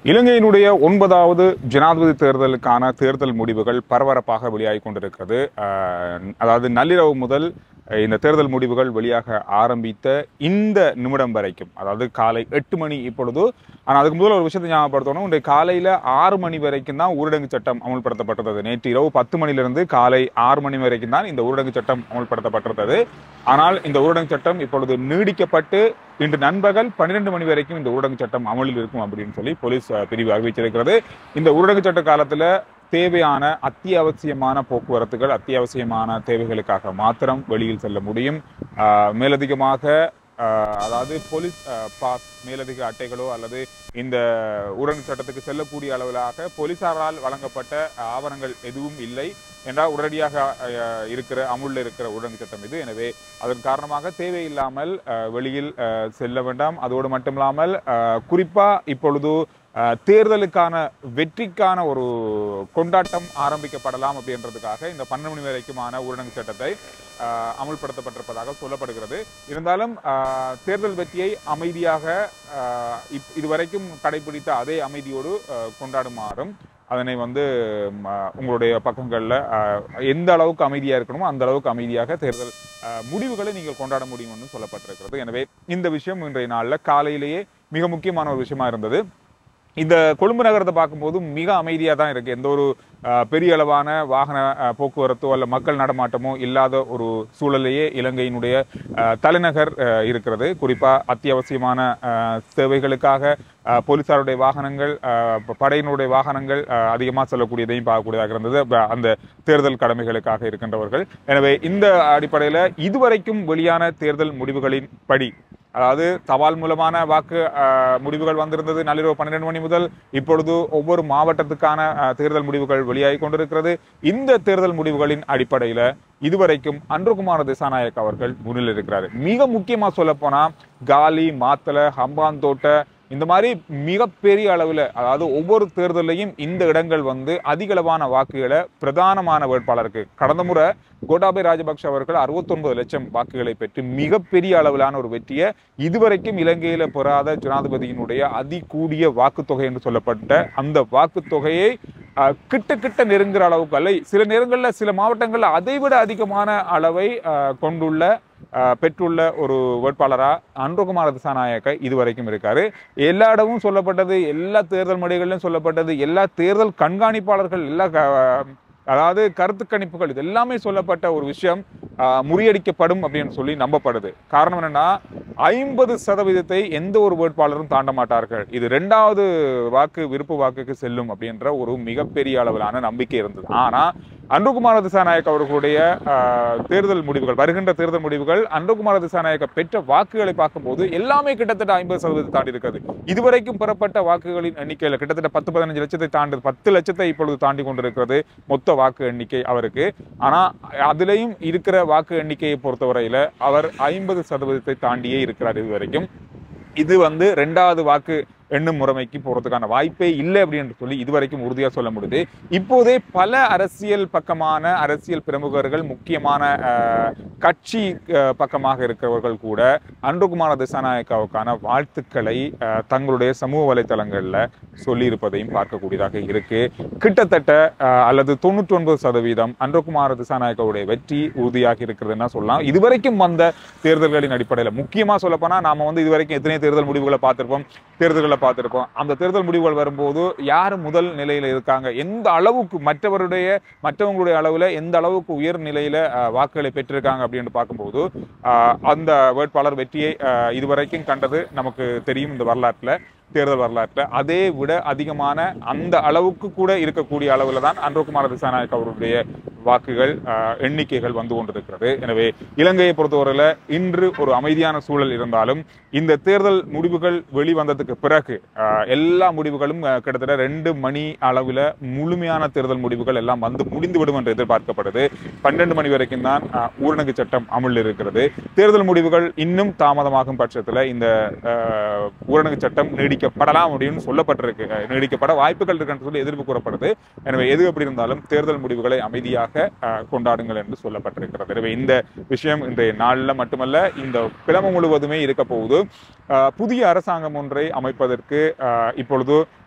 இலங்கையினுடைய ஒன்பதாவது ஜனாதிபதி தேர்தலுக்கான தேர்தல் முடிவுகள் பரபரப்பாக வெளியாகி கொண்டிருக்கிறது அஹ், அதாவது நள்ளிரவு முதல் அஹ், இந்த தேர்தல் முடிவுகள் வெளியாக ஆரம்பித்த இந்த நிமிடம் வரைக்கும் அதாவது காலை எட்டு மணி இப்பொழுது ஆனால் அதுக்கு முதல்ல ஒரு விஷயத்தை ஞாபகப்படுத்தணும் இன்றைய காலையில் ஆறு மணி வரைக்கும் தான் ஊரடங்கு சட்டம் அமல்படுத்தப்பட்டது நேற்று இரவு பத்து மணிலிருந்து காலை ஆறு மணி வரைக்கும் தான் இந்த ஊரடங்கு சட்டம் அமல்படுத்தப்பட்டிருந்தது ஆனால் இந்த ஊரடங்கு சட்டம் இப்பொழுது நீடிக்கப்பட்டு இன்று நண்பகல் பன்னிரண்டு மணி வரைக்கும் இந்த ஊரடங்கு சட்டம் அமலில் இருக்கும் அப்படின்னு சொல்லி போலீஸ் அஹ், பிரிவு அறிவிச்சிருக்கிறது இந்த ஊரடங்கு சட்ட காலத்துல தேவையான அத்தியாவசியமான போக்குவரத்துகள் அத்தியாவசியமான தேவைகளுக்காக மாத்திரம் வெளியில் செல்ல முடியும் ஆஹ், மேலதிகமாக ஆஹ், அதாவது போலீஸ் ஆஹ், பாஸ் மேலதிக அட்டைகளோ அல்லது இந்த ஊரடங்கு சட்டத்துக்கு செல்லக்கூடிய அளவிலாக போலீசாரால் வழங்கப்பட்ட ஆவணங்கள் எதுவும் இல்லை என்றால் உடனடியாக ஆஹ், இருக்கிற அமுல்ல இருக்கிற ஊரடங்கு சட்டம் இது எனவே அதன் காரணமாக தேவையில்லாமல் ஆஹ், வெளியில் ஆஹ், செல்ல வேண்டாம் அதோடு மட்டுமில்லாமல் ஆஹ், குறிப்பா இப்பொழுது ஆஹ், தேர்தலுக்கான வெற்றிக்கான ஒரு கொண்டாட்டம் ஆரம்பிக்கப்படலாம் அப்படின்றதுக்காக இந்த பன்னெண்டு மணி வரைக்குமான ஊரடங்கு சட்டத்தை ஆஹ், அமுல்படுத்தப்பட்டிருப்பதாக சொல்லப்படுகிறது இருந்தாலும் ஆஹ், தேர்தல் வெற்றியை அமைதியாக ஆஹ், இப்- இதுவரைக்கும் கடைபிடித்த அதே அமைதியோடு ஆஹ், கொண்டாடுமாறும் அதனை வந்து ம, உங்களுடைய பக்கங்களில் எந்த அளவுக்கு அமைதியாக இருக்கணுமோ அந்த அளவுக்கு அமைதியாக தேர்தல் ஆஹ், முடிவுகளை நீங்கள் கொண்டாட முடியும்னு சொல்லப்பட்டிருக்கிறது எனவே இந்த விஷயம் இன்றைய நாளில் காலையிலேயே மிக முக்கியமான ஒரு விஷயமா இருந்தது இந்த கொழும்பு நகரத்தை பார்க்கும்போது மிக அமைதியாக தான் இருக்கு எந்த ஒரு அஹ், பெரிய அளவான வாகன அஹ், போக்குவரத்தோ அல்ல மக்கள் நடமாட்டமோ இல்லாத ஒரு சூழலையே இலங்கையினுடைய அஹ், தலைநகர் அஹ், இருக்கிறது குறிப்பா அத்தியாவசியமான அஹ், தேவைகளுக்காக அஹ், போலீசாருடைய வாகனங்கள் அஹ், ப- படையினுடைய வாகனங்கள் அதிகமாக செல்லக்கூடியதையும் பார்க்கக்கூடியதாக இருந்தது ப- அந்த தேர்தல் கடமைகளுக்காக இருக்கின்றவர்கள் எனவே இந்த அடிப்படையில் இதுவரைக்கும் வெளியான தேர்தல் முடிவுகளின் படி அதாவது தபால் மூலமான வாக்கு அஹ், முடிவுகள் வந்திருந்தது நள்ளிரவு பன்னிரண்டு மணி முதல் இப்பொழுது ஒவ்வொரு மாவட்டத்துக்கான அஹ், தேர்தல் முடிவுகள் வெளியாகி கொண்டிருக்கிறது இந்த தேர்தல் முடிவுகளின் அடிப்படையில இதுவரைக்கும் அன்றுகுமார திசாநாயக் அவர்கள் முன்னில் இருக்கிறாரு மிக முக்கியமா சொல்ல போனா காலி மாத்தளை ஹம்பாந்தோட்ட இந்த மாதிரி மிகப்பெரிய அளவில் அதாவது ஒவ்வொரு தேர்தலையும் இந்த இடங்கள் வந்து அதிகளவான வாக்குகளை பிரதானமான வேட்பாளருக்கு கடந்த முறை கோட்டாபய ராஜபக்ஷ அவர்கள் 69 லட்சம் வாக்குகளை பெற்று மிகப்பெரிய அளவிலான ஒரு வெற்றியை இதுவரைக்கும் இலங்கையில பெறாத ஜனாதிபதியினுடைய அதிகூடிய வாக்குத்தொகை என்று சொல்லப்பட்ட அந்த வாக்குத்தொகையை அஹ், கிட்ட கிட்ட நெருங்குற அளவுக்கு அல்ல சில நேரங்களில் சில மாவட்டங்களில் அதைவிட அதிகமான அளவை அஹ், கொண்டுள்ள அஹ், பெற்றுள்ள ஒரு வேட்பாளரா அன்றுகுமார திசாநாயக்க இதுவரைக்கும் இருக்காரு எல்லா இடமும் சொல்லப்பட்டது எல்லா தேர்தல் மடிகளிலும் சொல்லப்பட்டது எல்லா தேர்தல் கண்காணிப்பாளர்கள் எல்லா க- அதாவது கருத்து கணிப்புகள் இது எல்லாமே சொல்லப்பட்ட ஒரு விஷயம் ஆஹ், முறியடிக்கப்படும் அப்படின்னு சொல்லி நம்பப்படுது காரணம் என்னன்னா ஐம்பது சதவீதத்தை எந்த ஒரு வேட்பாளரும் தாண்ட மாட்டார்கள் இது ரெண்டாவது வாக்கு விருப்பு வாக்குக்கு செல்லும் அப்படின்ற ஒரு மிகப்பெரிய அளவிலான நம்பிக்கை இருந்தது ஆனா அன்புகுமார திசாநாயக் அவர்களுடைய ஆஹ், தேர்தல் முடிவுகள் வருகின்ற தேர்தல் முடிவுகள் அன்புகுமார திசாநாயக்க பெற்ற வாக்குகளை பார்க்கும்போது எல்லாமே கிட்டத்தட்ட ஐம்பது சதவீதத்தை தாண்டி இருக்கிறது இதுவரைக்கும் பெறப்பட்ட வாக்குகளின் எண்ணிக்கையில் கிட்டத்தட்ட பத்து பதினஞ்சு லட்சத்தை தாண்டி பத்து லட்சத்தை இப்பொழுது தாண்டி கொண்டிருக்கிறது மொத்த வாக்கு எண்ணிக்கை அவருக்கு ஆனா அதுலயும் இருக்கிற வாக்கு எண்ணிக்கையை பொறுத்தவரையில அவர் ஐம்பது சதவீதத்தை தாண்டியே இருக்கிறார் இதுவரைக்கும் இது வந்து ரெண்டாவது வாக்கு எண்ணும் முறைமைக்கு போறதுக்கான வாய்ப்பே இல்லை அப்படின்னு சொல்லி இதுவரைக்கும் உறுதியா சொல்ல முடியுது இப்போதே பல அரசியல் பக்கமான அரசியல் பிரமுகர்கள் முக்கியமான அஹ், கட்சி அஹ், பக்கமாக இருக்கிறவர்கள் கூட அன்புகுமார திசாநாயக்காவுக்கான வாழ்த்துக்களை அஹ், தங்களுடைய சமூக வலைத்தளங்கள்ல சொல்லியிருப்பதையும் பார்க்கக்கூடியதாக இருக்கு கிட்டத்தட்ட அஹ், அல்லது தொண்ணூற்றி ஒன்பது சதவீதம் அன்றகுமார திசாநாயக்காவுடைய வெற்றி உறுதியாக இருக்கிறதுன்னா சொல்லலாம் இதுவரைக்கும் வந்த தேர்தல்களின் அடிப்படையில் முக்கியமா சொல்லப்போனா நாம வந்து இதுவரைக்கும் எத்தனை தேர்தல் முடிவுகளை பார்த்திருப்போம் தேர்தல்களை பார்த்திருப்போம் அந்த தேர்தல் முடிவுகள் வரும்போது யார் முதல் நிலையில இருக்காங்க எந்த அளவுக்கு மற்றவருடைய மற்றவங்களுடைய அளவுல எந்த அளவுக்கு உயர் நிலையில அஹ், வாக்குகளை பெற்றிருக்காங்க அப்படின்னு பார்க்கும்போது அஹ், அந்த வேட்பாளர் வெற்றியை அஹ், இதுவரைக்கும் கண்டது நமக்கு தெரியும் இந்த வரலாற்றுல தேர்தல் வரலாற்றுல அதே விட அதிகமான அந்த அளவுக்கு கூட இருக்கக்கூடிய அளவுல தான் அன்றகுமார திசாநாயக் அவருடைய வாக்குகள் அஹ், எண்ணிக்கைகள் வந்து கொண்டிருக்கிறது எனவே இலங்கையை பொறுத்தவரையில இன்று ஒரு அமைதியான சூழல் இருந்தாலும் இந்த தேர்தல் முடிவுகள் வெளிவந்ததுக்கு பிறகு அஹ், எல்லா முடிவுகளும் அஹ், கிட்டத்தட்ட ரெண்டு மணி அளவில் முழுமையான தேர்தல் முடிவுகள் எல்லாம் வந்து முடிந்துவிடும் என்று எதிர்பார்க்கப்படுது பன்னெண்டு மணி வரைக்கும் தான் அஹ், ஊரடங்கு சட்டம் அமுலில் இருக்கிறது தேர்தல் முடிவுகள் இன்னும் தாமதமாகும் பட்சத்தில் இந்த அஹ், ஊரடங்கு சட்டம் நீடிக்கப்படலாம் அப்படின்னு சொல்லப்பட்டிருக்கு அஹ், நீடிக்கப்பட வாய்ப்புகள் இருக்குன்னு சொல்லி எதிர்ப்பு கூறப்படுது எனவே எது எப்படி இருந்தாலும் தேர்தல் முடிவுகளை அமைதியாக அஹ், கொண்டாடுங்கள் என்று சொல்லப்பட்டிருக்கிறது எனவே இந்த விஷயம் இன்றைய நாளில் மட்டுமல்ல இந்த கிழமை முழுவதுமே இருக்க போகுது அஹ், புதிய அரசாங்கம் ஒன்றை அமைப்பதற்கு அஹ், இப்பொழுது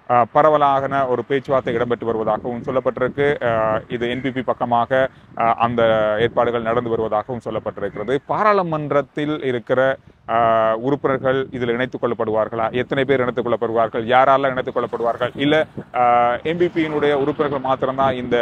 அஹ், பரவலான ஒரு பேச்சுவார்த்தை இடம்பெற்று வருவதாகவும் சொல்லப்பட்டிருக்கு அஹ், இது என்பிபி பக்கமாக அஹ், அந்த ஏற்பாடுகள் நடந்து வருவதாகவும் சொல்லப்பட்டிருக்கிறது பாராளுமன்றத்தில் இருக்கிற அஹ், உறுப்பினர்கள் இதில் இணைத்துக் கொள்ளப்படுவார்களா எத்தனை பேர் இணைத்துக் கொள்ளப்படுவார்கள் யாரால இணைத்துக் கொள்ளப்படுவார்கள் இல்ல எம்பிபியினுடைய உறுப்பினர்கள் மாத்திரம்தான் இந்த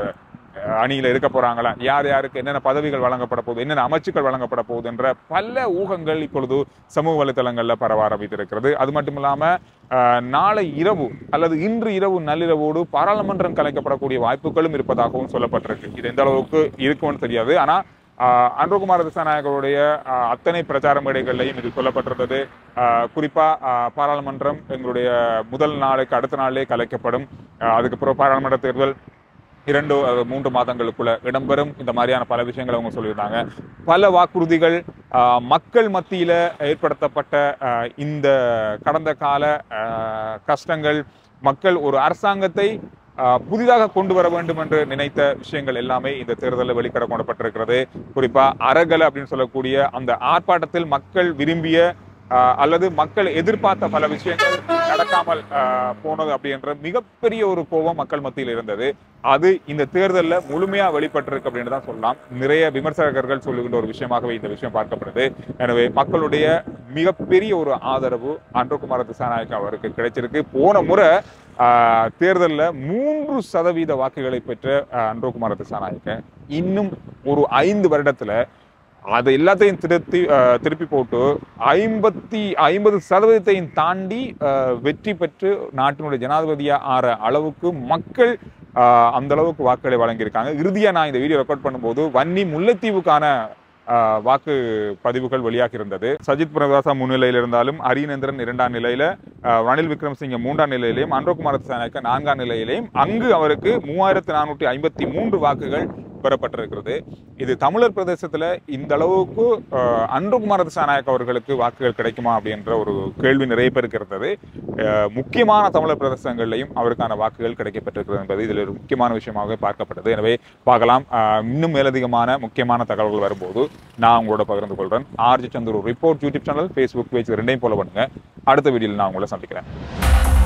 அஹ், அணியில இருக்க போறாங்களா யார் யாருக்கு என்னென்ன பதவிகள் வழங்கப்பட போகுது என்னென்ன அமைச்சுக்கள் வழங்கப்பட போகுது என்ற பல ஊகங்கள் இப்பொழுது சமூக வலைத்தளங்கள்ல பரவ ஆரம்பித்திருக்கிறது அது மட்டும் இல்லாம அஹ், நாளை இரவு அல்லது இன்று இரவு நள்ளிரவோடு பாராளுமன்றம் கலைக்கப்படக்கூடிய வாய்ப்புகளும் இருப்பதாகவும் சொல்லப்பட்டிருக்கு இது எந்த அளவுக்கு இருக்கும்னு தெரியாது ஆனா ஆஹ் அன்ரோகுமார் திசாநாயகருடைய ஆஹ் அத்தனை பிரச்சார மேடைகள்லையும் இது சொல்லப்பட்டிருந்தது ஆஹ் குறிப்பா ஆஹ் பாராளுமன்றம் எங்களுடைய முதல் நாளுக்கு அடுத்த நாளே கலைக்கப்படும் ஆஹ் அதுக்கப்புறம் பாராளுமன்ற தேர்தல் இரண்டு அல்லது மூன்று மாதங்களுக்குள்ள இடம்பெறும் இந்த மாதிரியான பல விஷயங்களை அவங்க சொல்லியிருந்தாங்க பல வாக்குறுதிகள் ஆஹ் மக்கள் மத்தியில ஏற்படுத்தப்பட்ட ஆஹ் இந்த கடந்த கால ஆஹ் கஷ்டங்கள் மக்கள் ஒரு அரசாங்கத்தை ஆஹ் புதிதாக கொண்டு வர வேண்டும் என்று நினைத்த விஷயங்கள் எல்லாமே இந்த தேர்தலில் வெளிக்கட கொண்டப்பட்டிருக்கிறது குறிப்பா அரகல அப்படின்னு சொல்லக்கூடிய அந்த ஆர்ப்பாட்டத்தில் மக்கள் விரும்பிய ஆஹ் அல்லது மக்கள் எதிர்பார்த்த பல விஷயங்கள் நடக்காமல் ஆஹ் போனது அப்படின்ற மிகப்பெரிய ஒரு கோபம் மக்கள் மத்தியில் இருந்தது அது இந்த தேர்தலில் முழுமையா வெளிப்பட்டிருக்கு அப்படின்னு தான் சொல்லலாம் நிறைய விமர்சகர்கள் சொல்லுகின்ற ஒரு விஷயமாகவே இந்த விஷயம் பார்க்கப்படுது எனவே மக்களுடைய மிகப்பெரிய ஒரு ஆதரவு அன்றகுமார திசாநாயக் அவருக்கு கிடைச்சிருக்கு போன முறை ஆஹ் தேர்தல்ல மூன்று சதவீத வாக்குகளை பெற்ற ஆஹ் அன்றகுமார திசாநாயக்க இன்னும் ஒரு ஐந்து வருடத்துல அதை எல்லாத்தையும் திருத்தி ஆஹ் திருப்பி போட்டு ஐம்பத்தி ஐம்பது சதவீதத்தையும் தாண்டி ஆஹ் வெற்றி பெற்று நாட்டினுடைய ஜனாதிபதியா ஆற அளவுக்கு மக்கள் ஆஹ் அந்த அளவுக்கு வாக்குகளை வழங்கியிருக்காங்க இறுதியா நான் இந்த வீடியோ ரெக்கார்ட் பண்ணும்போது வன்னி முல்லைத்தீவுக்கான ஆஹ் வாக்கு பதிவுகள் வெளியாகி இருந்தது சஜித் பிரகாசா முன்னிலையில் இருந்தாலும் அரியநேந்திரன் இரண்டாம் நிலையில ஆஹ் ரணில் விக்ரமசிங்க மூன்றாம் நிலையிலையும் அன்றகுமார திசாநாயக்க நான்காம் நிலையிலையும் அங்கு அவருக்கு மூவாயிரத்தி நானூற்றி ஐம்பத்தி மூன்று வாக்குகள் பெறப்பட்டிருக்கிறது இது தமிழர் பிரதேசத்துல இந்த அளவுக்கு ஆஹ் அன்றகுமார திசாநாயக் அவர்களுக்கு வாக்குகள் கிடைக்குமா அப்படின்ற ஒரு கேள்வி நிறைய பேருக்கு இருந்தது ஆஹ் முக்கியமான தமிழர் பிரதேசங்கள்லையும் அவருக்கான வாக்குகள் கிடைக்கப்பட்டிருக்கிறது என்பது இதில் ஒரு முக்கியமான விஷயமாக பார்க்கப்பட்டது எனவே பார்க்கலாம் ஆஹ் இன்னும் மேலதிகமான முக்கியமான தகவல்கள் வரும்போது நான் உங்களோட பகிர்ந்து கொள்றேன் RG Chandru report YouTube channel Facebook page ரெண்டையும் ஃபாலோ பண்ணுங்க அடுத்த வீடியோவில் நான் உங்களை சந்திக்கிறேன்